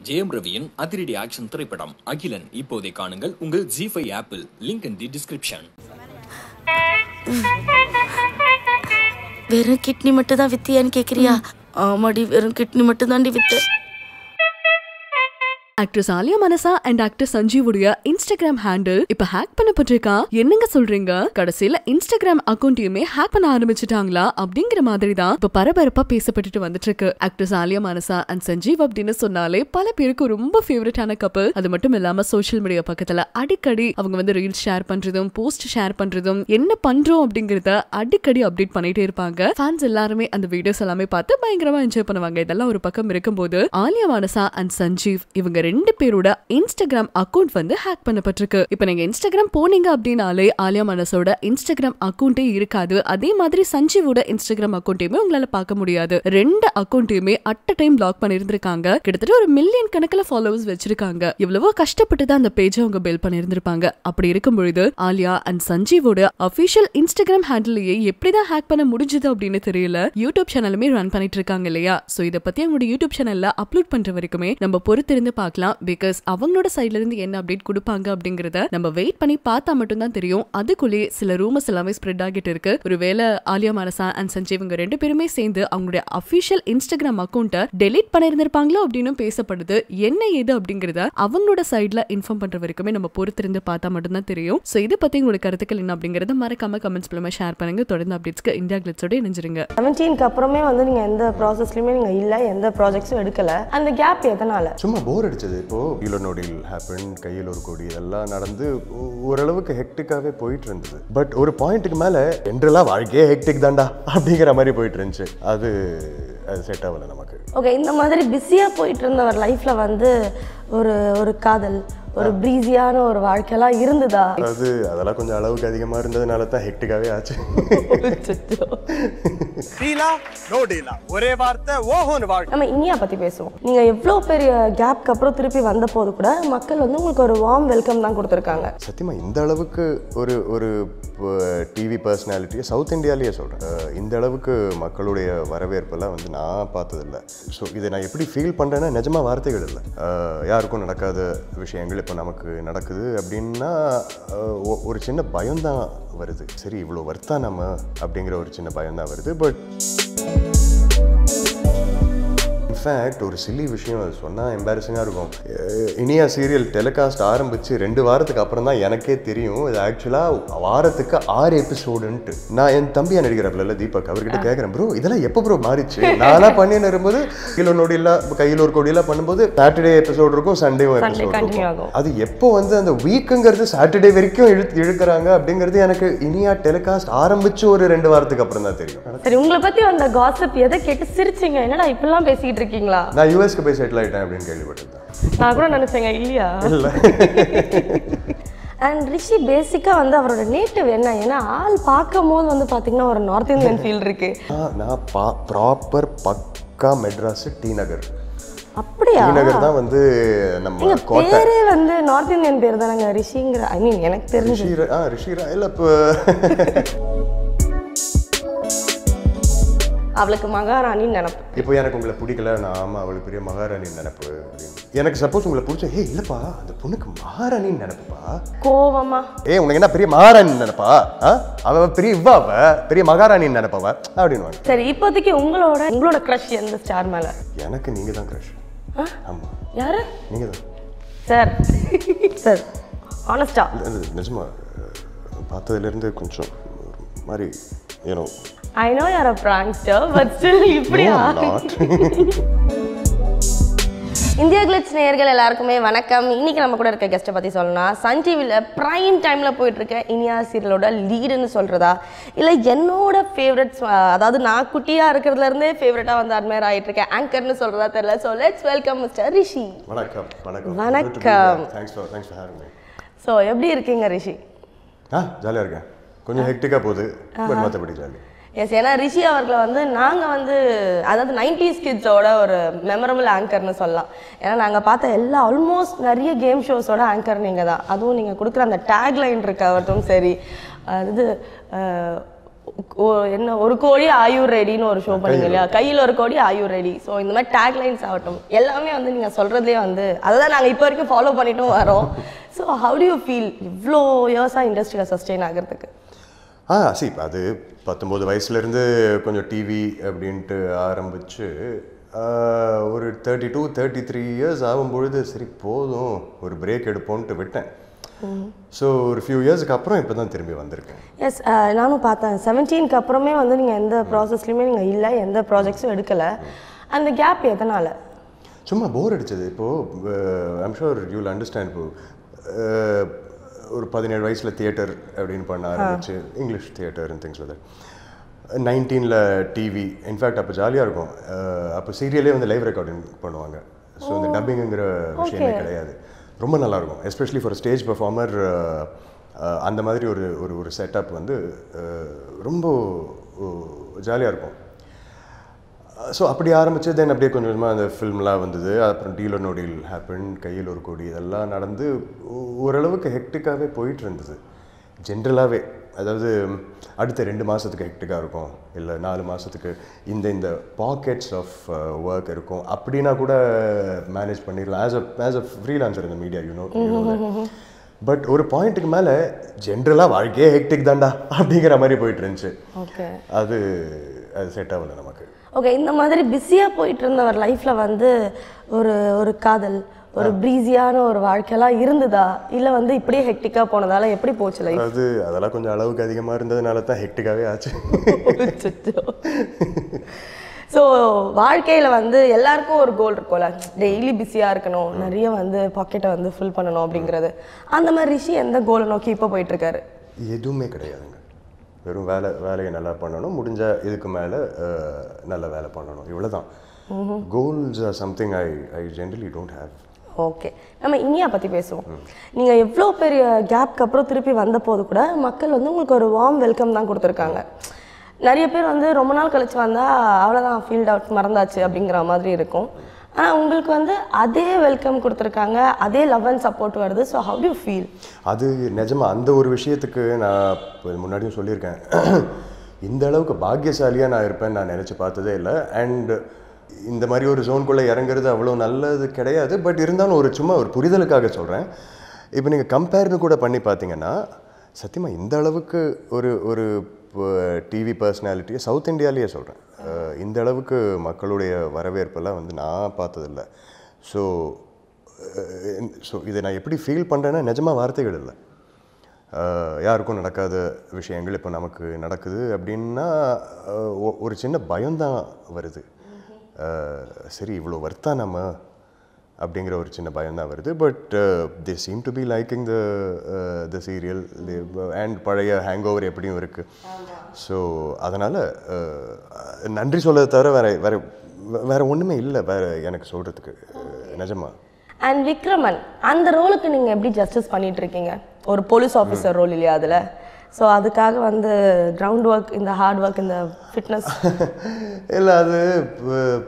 ஜெயம் ரவியின் அதிரடி ஆக்ஷன் திரைப்படம் அகிலன் இப்போதை காணுங்கள் உங்கள் ஜி ஃபைவ் ஆப்பிள் லிங்க் இன் தி டிஸ்கிரிப்ஷன் வெறும் கிட்னி மட்டும் தான் வித்தியான்னு கேக்குறியா ஆமாடி வெறும் கிட்னி மட்டும் தாண்டி வித்த actress Alia Manasa and actor சஞ்சீவுடைய இன்ஸ்டாகிராம் ஹேண்டில் இப்ப ஹேக் பண்ணப்பட்டிருக்கா என்னங்க சொல்றீங்க கடைசியில இன்ஸ்டாகிராம் அக்கௌண்ட்டையுமே ஹேக் பண்ண ஆரம்பிச்சிட்டாங்களா அப்படிங்கிற மாதிரி தான் இப்ப பரபரப்பா பேசப்பட்டுட்டு வந்துட்டு இருக்கு ஆக்ட்ரஸ் ஆலியா மனசா அண்ட் சஞ்சீவ் அப்படின்னு சொன்னாலே பல பேருக்கு ரொம்ப ஃபேவரட்டான கப்பல் அது மட்டும் இல்லாம சோஷியல் மீடியா பக்கத்துல அடிக்கடி அவங்க வந்து ரீல்ஸ் ஷேர் பண்றதும் போஸ்ட் ஷேர் பண்றதும் என்ன பண்றோம் அப்படிங்கறத அடிக்கடி அப்டேட் பண்ணிட்டே இருப்பாங்க ஃபேன்ஸ் எல்லாருமே அந்த வீடியோஸ் எல்லாமே பார்த்து பயங்கரமா என்ஜாய் பண்ணுவாங்க இதெல்லாம் ஒரு பக்கம் இருக்கும்போது ஆலியா மானசா அண்ட் சஞ்சீவ் இவங்க ரெண்டு பேரோட இன்ஸ்டாகிராம் அக்கவுண்ட் வந்து ஹேக் பண்ணப்பட்டிருக்கு இப்போ நீங்க இன்ஸ்டாகிராம் போனீங்க அப்படின்னாலே ஆலியா மனசோட இன்ஸ்டாகிராம் அக்கௌண்டே இருக்காது அதே மாதிரி சஞ்சீவோட இன்ஸ்டாகிராம் அக்கௌண்ட்டையுமே உங்களால பார்க்க முடியாது ரெண்டு அக்கௌண்ட்டையுமே அட் அ டைம் பிளாக் பண்ணிருந்திருக்காங்க கிட்டத்தட்ட ஒரு மில்லியன் கணக்குல ஃபாலோவர்ஸ் வச்சிருக்காங்க எவ்வளவோ கஷ்டப்பட்டு தான் அந்த பேஜை அவங்க பில் பண்ணிருந்திருப்பாங்க அப்படி இருக்கும் பொழுது ஆலியா அண்ட் சஞ்சீவோட அபிஷியல் இன்ஸ்டாகிராம் ஹேண்டிலேயே எப்படிதான் ஹேக் பண்ண முடிஞ்சது அப்படின்னு தெரியல யூடியூப் சேனலுமே ரன் பண்ணிட்டு இருக்காங்க இல்லையா சோ இத பத்தி அவங்களோட யூடியூப் சேனல்ல அப்லோட் பண்ற வரைக்குமே நம்ம பொறுத்திருந்து பார்க்கலாம் பிகாஸ் அவங்களோட சைட்ல இருந்து என்ன அப்டேட் கொடுப்பாங்க அப்படிங்கறத நம்ம வெயிட் பண்ணி பார்த்தா மட்டும் தான் தெரியும் அதுக்குள்ளேயே சில ரூமர்ஸ் எல்லாமே ஸ்ப்ரெட் ஆகிட்டு இருக்கு ஒருவேளை ஆலியா மானசா அண்ட் சஞ்சீவ் இவங்க ரெண்டு பேருமே சேர்ந்து அவங்களுடைய அபிஷியல் இன்ஸ்டாகிராம் அக்கௌண்ட்டை டெலீட் பண்ணிருந்திருப்பாங்களோ அப்படின்னு பேசப்படுது என்ன ஏது அப்படிங்கறத அவங்களோட சைட்ல இன்ஃபார்ம் பண்ற வரைக்குமே நம்ம பொறுத்திருந்து பார்த்தா மட்டும் தான் தெரியும் சோ இதை பத்தி உங்களோட கருத்துக்கள் என்ன அப்படிங்கறத மறக்காம கமெண்ட்ஸ் மூலமா ஷேர் பண்ணுங்க தொடர்ந்து அப்டேட்ஸ்க்கு இந்தியா கிளிட்ஸோட இணைஞ்சிருங்க செவன்டீனுக்கு அப்புறமே வந்து நீங்கள் எந்த ப்ராசஸ்லையுமே நீங்கள் இல்லை எந்த ப்ராஜெக்ட்ஸும் எடுக்கல அந்த கேப் எதனால சும்மா போர் அடிச்சது இப்போ கிலோ நொடியில் ஹேப்பன் கையில் ஒரு கொடி இதெல்லாம் நடந்து ஓ- ஓரளவுக்கு ஹெக்டிக்காகவே போயிட்டு இருந்தது பட் ஒரு பாயிண்ட்டுக்கு மேலே என்றெல்லாம் வாழ்க்கையே ஹெக்டிக் தான்டா அப்படிங்கிற மாதிரி போயிட்டு இருந்துச்சு அது அது செட் ஆகலை நமக்கு ஓகே இந்த மாதிரி பிஸியாக போயிட்டு இருந்த ஒரு லைஃப்பில் வந்து ஒரு ஒரு காதல் ஒரு ப்ரீஸியான ஒரு வாழ்க்கையெல்லாம் இருந்ததா அது அதெல்லாம் கொஞ்சம் அளவுக்கு அதிகமாக இருந்ததுனால தான் ஹெக்டிக்காகவே ஆச்சு டீலா நோ டீலா ஒரே வார்த்தை ஓஹோன்னு வாழ்க்கை நம்ம இனியா பற்றி பேசுவோம் நீங்கள் எவ்வளோ பெரிய கேப்க்கு அப்புறம் திருப்பி வந்த போது கூட மக்கள் வந்து உங்களுக்கு ஒரு வார்ம் வெல்கம் தான் கொடுத்துருக்காங்க சத்தியமா இந்த அளவுக்கு ஒரு ஒரு டிவி பர்சனாலிட்டியை சவுத் இந்தியாலேயே சொல்கிறேன் இந்த அளவுக்கு மக்களுடைய வரவேற்பெல்லாம் வந்து நான் பார்த்ததில்ல ஸோ இதை நான் எப்படி ஃபீல் பண்ணுறேன்னா நிஜமா வார்த்தைகள் இல்லை அஹ், யாருக்கும் நடக்காத விஷயங்கள் இப்போ நமக்கு நடக்குது அப்படின்னா அஹ், ஒ- ஒரு சின்ன பயம்தான் வருது சரி இவ்வளோ வர்த்தா நம்ம அப்படிங்கிற ஒரு சின்ன பயம்தான் வருது பட் இன்ஃபேக்ட் ஒரு சில்லி விஷயம் அது சொன்னால் எம்பாரசிங்காக இருக்கும் அஹ் இனியா சீரியல் டெலிகாஸ்ட் ஆரம்பித்து ரெண்டு வாரத்துக்கு அப்புறம் தான் எனக்கே தெரியும் இது ஆக்சுவலாக வாரத்துக்கு ஆறு எபிசோடுன்ட்டு நான் என் தம்பியா நடிக்கிறப்பல தீபக் அவர்கிட்ட கேட்குறேன் ப்ரோ இதெல்லாம் எப்போ ப்ரோ மாறிச்சு நானாக பண்ணின்னு இருக்கும்போது கிலோ நொடியெல்லாம் கையில் ஒரு கொடியெல்லாம் பண்ணும்போது சாட்டர்டே எபிசோடு இருக்கும் சண்டேவும் Sunday எபிசோடு continue இருக்கும் ஆகும். அது எப்போ வந்து அந்த வீக்குங்கிறது சாட்டர்டே வரைக்கும் இழுத்து இழுக்கிறாங்க அப்படிங்கிறது எனக்கு இனியா டெலிகாஸ்ட் ஆரம்பிச்சு ஒரு ரெண்டு வாரத்துக்கு அப்புறம் தான் தெரியும் சரி உங்களை பற்றி அந்த காசிப் எதை கேட்டு சிரிச்சிங்க என்னடா இப்படிலாம் பேசிக்கிட்டு இருக்கீங்களா நான் யூஎஸ்க்கு போய் செட்டில் ஆயிட்டேன் அப்படின்னு கேள்விப்பட்டிருந்தேன் நான் கூட நினைச்சேங்க இல்லையா அண்ட் ரிஷி பேசிக்காக வந்து அவரோட நேட்டிவ் என்ன ஏன்னா ஆள் பார்க்கும் போது வந்து பார்த்தீங்கன்னா ஒரு நார்த் இந்தியன் ஃபீல் இருக்கு நான் நான் பா ப்ராப்பர் பக்கா மெட்ராஸ் டி நகர் அப்படியா டி நகர் தான் வந்து நம்ம எங்க கோட்டை பேரே வந்து நார்த் இந்தியன் பேர் தானங்க ரிஷிங்கிற ஐ மீன் எனக்கு தெரிஞ்சு ரிஷிரா ஆ ரிஷிரா இல்லை இப்போ அவளுக்கு மகாராணின்னு நினப்பு இப்போ எனக்கு உங்களை பிடிக்கல நான் ஆமாம் அவளுக்கு பெரிய மகாராணி நினைப்பு அப்படின்னு எனக்கு சப்போஸ் உங்களை பிடிச்ச ஏய் இல்லைப்பா அந்த பொண்ணுக்கு மகாராணின்னு நினைப்புப்பா கோவமா ஏய் உனக்கு என்ன பெரிய மகாராணி நினைப்பா ஆ அவ பெரிய இவ்வா அவ பெரிய மகாராணின்னு நினைப்பவ அப்படின்னு சரி இப்போதைக்கு உங்களோட உங்களோட க்ரஷ் எந்த ஸ்டார் மேல எனக்கு நீங்கள் தான் க்ரஷ் ஆமாம் யாரு நீங்கள் தான் சார் சார் ஆனஸ்டா அது நிஜமா அஹ், பார்த்ததுலேருந்து கொஞ்சம் ஒரு மாதிரி ஏனோ I know you're a prankster but still இப்படியா நாட் இந்தியா கிளிட்ஸ் நேயர்கள் எல்லாருக்குமே வணக்கம் இன்னைக்கு நம்ம கூட இருக்க கெஸ்ட்டை பற்றி சொல்லணும் சன் டிவியில் ப்ரைம் டைமில் போயிட்டு இருக்க இனியா சீரியலோட லீடுன்னு சொல்கிறதா இல்லை என்னோட ஃபேவரட்ஸ் அதாவது நான் குட்டியாக இருக்கிறதுலேருந்தே ஃபேவரட்டாக வந்து அட்மையர் ஆகிட்டு இருக்கேன் ஆங்கர்னு சொல்கிறதா தெரியல so let's welcome mister Rishi வணக்கம் வணக்கம் வணக்கம். Thanks for thanks for having me so எப்படி இருக்கீங்க ரிஷி ஆ ஜாலியாக இருக்கேன் கொஞ்சம் ஹெக்டிக்காக போகுது பட் மற்றபடி ஜாலி எஸ் ஏன்னா ரிஷி அவர்களை வந்து நாங்கள் வந்து அதாவது நைன்டிஸ் கிட்ஸோட ஒரு மெமரபிள் ஆங்கர்னு சொல்லலாம் ஏன்னா நாங்கள் பார்த்த எல்லா ஆல்மோஸ்ட் நிறைய கேம் ஷோஸோட ஆங்கர் நீங்கள் தான் அதுவும் நீங்கள் கொடுக்குற அந்த டேக் லைன் இருக்கட்டும் சரி அது அஹ், ஓ- என்ன ஒரு கோழி ஆயூர் ரெடின்னு ஒரு ஷோ பண்ணீங்க இல்லையா கையில் ஒரு கோழி ஆயூர் ரெடி ஸோ இந்த மாதிரி டேக்லைன்ஸ் ஆகட்டும் எல்லாமே வந்து நீங்கள் சொல்கிறதுலே வந்து அதை தான் நாங்கள் இப்போ வரைக்கும் ஃபாலோ பண்ணிட்டும் வரோம் so how do you feel இவ்வளோ இயர்ஸாக இண்டஸ்ட்ரியில் சஸ்டெயின் ஆகிறதுக்கு ஆ சி அது பத்தொம்போது வயசுலேருந்து கொஞ்சம் டிவி அப்படின்ட்டு ஆரம்பித்து ஒரு thirty two thirty three years ஆகும்பொழுது சரி போதும் ஒரு பிரேக் எடுப்போன்ட்டு விட்டேன் ஸோ ஒரு ஃபியூ இயர்ஸ்க்கு அப்புறம் இப்போ தான் திரும்பி வந்திருக்கேன் எஸ் நானும் பார்த்தேன் செவன்டீனுக்கு அப்புறமே வந்து நீங்கள் எந்த ப்ராசஸ்லையுமே நீங்கள் இல்லை எந்த ப்ராஜெக்ட்ஸும் எடுக்கலை அந்த கேப் எதனால் சும்மா போர் அடிச்சது இப்போது ஐம் ஷூர் யூல் அண்டர்ஸ்டாண்ட் இப்போ அஹ், ஒரு பதினேழு வயசில் தியேட்டர் அப்படின்னு பண்ண ஆரம்பிச்சு இங்கிலீஷ் தியேட்டர் அண்ட் திங்ஸ் வந்து நைன்டீனில் டிவி இன்ஃபேக்ட் அப்போ ஜாலியாக இருக்கும் அஹ், அப்போ சீரியலே வந்து லைவ் ரெக்கார்டிங் பண்ணுவாங்க ஸோ இந்த டப்பிங்குங்கிற விஷயமே கிடையாது ரொம்ப நல்லாயிருக்கும் எஸ்பெஷலி ஃபார் ஸ்டேஜ் பெர்ஃபார்மர் அந்த மாதிரி ஒரு ஒரு ஒரு செட்டப் வந்து அஹ், ரொம்ப ஜாலியாக இருக்கும் ஸோ அப்படி ஆரம்பிச்சு தென் அப்படியே கொஞ்சம் கொஞ்சமாக அந்த ஃபில்ம்லாம் வந்தது அப்புறம் டீலர் நோடில் ஹேப்பன் கையில் ஒரு கொடி இதெல்லாம் நடந்து ஓ- ஓரளவுக்கு ஹெக்டிக்காகவே போயிட்டு இருந்தது ஜென்ரலாகவே அதாவது அடுத்த ரெண்டு மாதத்துக்கு ஹெக்டிக்காக இருக்கும் இல்லை நாலு மாதத்துக்கு இந்த இந்த பாக்கெட்ஸ் ஆஃப் ஒர்க் இருக்கும் அப்படின்னா கூட மேனேஜ் பண்ணிடலாம் as a as a freelancer இந்த மீடியா யூனோ பட் ஒரு பாயிண்ட்டுக்கு மேலே ஜென்ரலாக வாழ்க்கையே ஹெக்டிக் தான்டா அப்படிங்கிற மாதிரி போயிட்டு இருந்துச்சு ஓகே அது அது செட் ஆகல நமக்கு ஓகே இந்த மாதிரி பிஸியாக போயிட்டு இருந்த ஒரு லைஃப்பில் வந்து ஒரு ஒரு காதல் ஒரு ப்ரீஸியான ஒரு வாழ்க்கையெல்லாம் இருந்ததா இல்லை வந்து இப்படியே ஹெக்டிக்காக போனதால எப்படி போச்சு லைஃப் அது அதெல்லாம் கொஞ்சம் அளவுக்கு அதிகமாக இருந்ததுனால தான் ஹெக்டிக்காகவே ஆச்சு ஸோ வாழ்க்கையில் வந்து எல்லாருக்கும் ஒரு கோல் இருக்கும்ல டெய்லி பிஸியாக இருக்கணும் நிறைய வந்து பாக்கெட்டை வந்து ஃபில் பண்ணணும் அப்படிங்கிறது அந்த மாதிரி ரிஷி எந்த கோலை நோக்கி இப்போ போயிட்டு இருக்காரு எதுவுமே கிடையாதுங்க வெறும் வேலை வேலையை நல்லா பண்ணணும் முடிஞ்ச இதுக்கு மேலே நல்ல வேலை பண்ணணும் இவ்வளோதான் goals or something I I generally don't have okay நம்ம இனியா பற்றி பேசுவோம் நீங்கள் எவ்வளோ பெரிய கேப்க்கு அப்புறம் திருப்பி வந்த போது கூட மக்கள் வந்து உங்களுக்கு ஒரு வார்ம் வெல்கம் தான் கொடுத்துருக்காங்க நிறைய பேர் வந்து ரொம்ப நாள் கழிச்சு வந்தால் அவ்வளோதான் ஃபீல்ட் அவுட் மறந்தாச்சு அப்படிங்கிற மாதிரி இருக்கும் ஆனால் உங்களுக்கு வந்து அதே வெல்கம் கொடுத்துருக்காங்க அதே லவ் அண்ட் சப்போர்ட் வருது ஸோ ஹவ் யூ ஃபீல் அது நிஜமா அந்த ஒரு விஷயத்துக்கு நான் இப்போ முன்னாடியும் சொல்லியிருக்கேன் இந்த அளவுக்கு பாக்கியசாலியாக நான் இருப்பேன்னு நான் நினச்சி பார்த்ததே இல்லை அண்ட் இந்த மாதிரி ஒரு ஜோனுக்குள்ளே இறங்குறது அவ்வளோ நல்லது கிடையாது பட் இருந்தாலும் ஒரு சும்மா ஒரு புரிதலுக்காக சொல்கிறேன் இப்போ நீங்கள் கம்பேர்னு கூட பண்ணி பார்த்தீங்கன்னா சத்தியமாக இந்த அளவுக்கு ஒரு ஒரு டிவி பர்சனாலிட்டியை சவுத் இந்தியாலேயே சொல்கிறேன் இந்த அளவுக்கு மக்களுடைய வரவேற்பெல்லாம் வந்து நான் பார்த்ததில்ல ஸோ ஸோ இதை நான் எப்படி ஃபீல் பண்ணுறேன்னா நிஜமாக வார்த்தைகள் இல்லை அஹ் யாருக்கும் நடக்காத விஷயங்கள் இப்போ நமக்கு நடக்குது அப்படின்னா அஹ் ஒ- ஒரு சின்ன பயம்தான் வருது அஹ் சரி இவ்வளோ வர்த்தா நம்ம அப்படிங்கிற ஒரு சின்ன பயம்தான் வருது but they seem to be liking the the serial and பழைய ஹேங் ஓவர் எப்படியும் இருக்குது ஸோ அதனால் நன்றி சொல்லதை தவிர வேற வேற வேற ஒன்றுமே இல்லை வேற எனக்கு சொல்கிறதுக்கு நிஜமா அண்ட் விக்ரமன் அந்த ரோலுக்கு நீங்கள் எப்படி ஜஸ்டிஸ் பண்ணிட்டு இருக்கீங்க ஒரு போலீஸ் ஆஃபீஸர் ரோல் இல்லையா அதில் ஸோ அதுக்காக வந்து கிரவுண்ட் ஒர்க் இந்த ஹார்ட் ஒர்க் இந்த ஃபிட்னஸ் இல்லை அது இப்போ-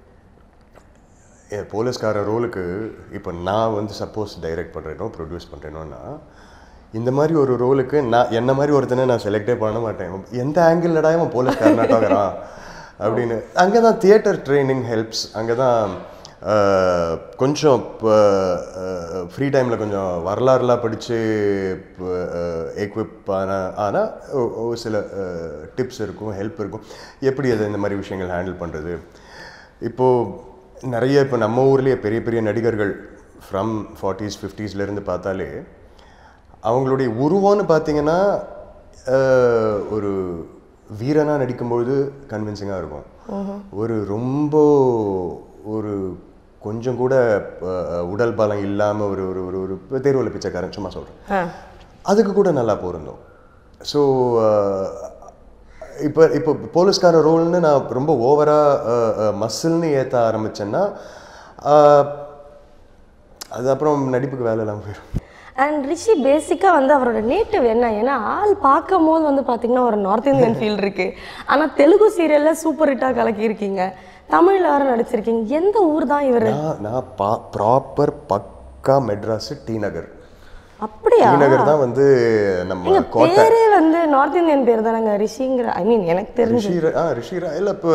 என் போலீஸ்கார ரோலுக்கு இப்போ நான் வந்து சப்போஸ் டைரக்ட் பண்ணுறேனோ ப்ரொடியூஸ் பண்ணுறேனோன்னா இந்த மாதிரி ஒரு ரோலுக்கு நான் என்ன மாதிரி ஒருத்தனை நான் செலக்டே பண்ண மாட்டேன் எந்த ஆங்கிள்லடா இவன் போலீஸ்காரனாட்டாகிறான் அப்படின்னு அங்கே தான் தியேட்டர் ட்ரைனிங் ஹெல்ப்ஸ் அங்கே தான் ஆஹ், கொஞ்சம் ஃப்ரீ டைமில் கொஞ்சம் வரலாறுலாம் படித்து எக்விப் ஆன ஆனால் ஒரு சில டிப்ஸ் இருக்கும் ஹெல்ப் இருக்கும் எப்படி அதை இந்த மாதிரி விஷயங்கள் ஹேண்டில் பண்ணுறது இப்போது நிறைய இப்போ நம்ம ஊர்லேயே பெரிய பெரிய நடிகர்கள் ஃப்ரம் ஃபார்ட்டிஸ் ஃபிஃப்டிஸ்லேருந்து பார்த்தாலே அவங்களுடைய உருவம்னு பார்த்தீங்கன்னா அஹ், ஒரு வீரனாக நடிக்கும்பொழுது கன்வின்சிங்காக இருக்கும் ஒரு ரொம்ப ஒரு கொஞ்சம் கூட அஹ், உடல் பலம் இல்லாமல் ஒரு ஒரு ஒரு ஒரு தெருவில் பிச்சைக்காரன் சும்மா சொல்கிறேன் அதுக்கு கூட நல்லா பொருந்தும் ஸோ இப்போ இப்போ போலீஸ்கார ரோல்னு நான் ரொம்ப ஓவராக மசில்னு ஏற்ற ஆரம்பிச்சேன்னா அஹ், அது அப்புறம் நடிப்புக்கு வேலை இல்லாமல் போயிடும் அண்ட் ரிஷி பேசிக்காக வந்து அவரோட நேட்டிவ் என்ன ஏன்னா ஆள் பார்க்கும் போது வந்து பார்த்தீங்கன்னா ஒரு நார்த் இந்தியன் ஃபீல் இருக்கு ஆனால் தெலுங்கு சீரியலில் சூப்பர் ஹிட்டாக கலக்கியிருக்கீங்க தமிழில் வேறு நடிச்சிருக்கீங்க எந்த ஊர் தான் இவர் நான் நான் பா ப்ராப்பர் பக்கா மெட்ராஸ் டி நகர் அப்படியா டி நகர் தான் வந்து நம்ம எங்க கோட்டை பேரே வந்து நார்த் இந்தியன் பேர் தானங்க ரிஷிங்கிற ஐ மீன் எனக்கு தெரிஞ்சு ரிஷிர ஆ ரிஷிரா இல்லை இப்போ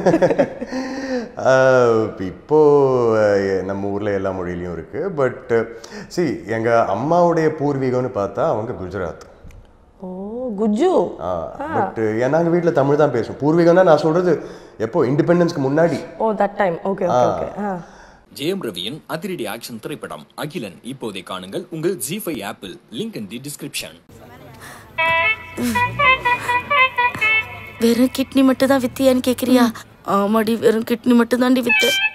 இப்போ அஹ், நம்ம ஊரில் எல்லா மொழியிலையும் இருக்கு பட் சி எங்கள் அம்மாவுடைய பூர்வீகம்னு பார்த்தா அவங்க குஜராத் ஓ குஜு பட் நாங்கள் வீட்டில் தமிழ் தான் பேசுவோம் பூர்வீகம்னா நான் சொல்றது எப்போ இண்டிபெண்டன்ஸ்க்கு முன்னாடி oh that time okay okay okay ஆ ஜெயம் ரவியின் அதிரடி ஆக்ஷன் திரைப்படம் அகிலன் இப்போதை காணுங்கள் உங்கள் ஜி ஃபைவ் ஆப்பிள் லிங்க் இன் தி டிஸ்கிரிப்ஷன் வெறும் கிட்னி மட்டும் தான் வித்தியான்னு கேக்குறியா ஆமாடி வெறும் கிட்னி மட்டும் தாண்டி வித்தேன்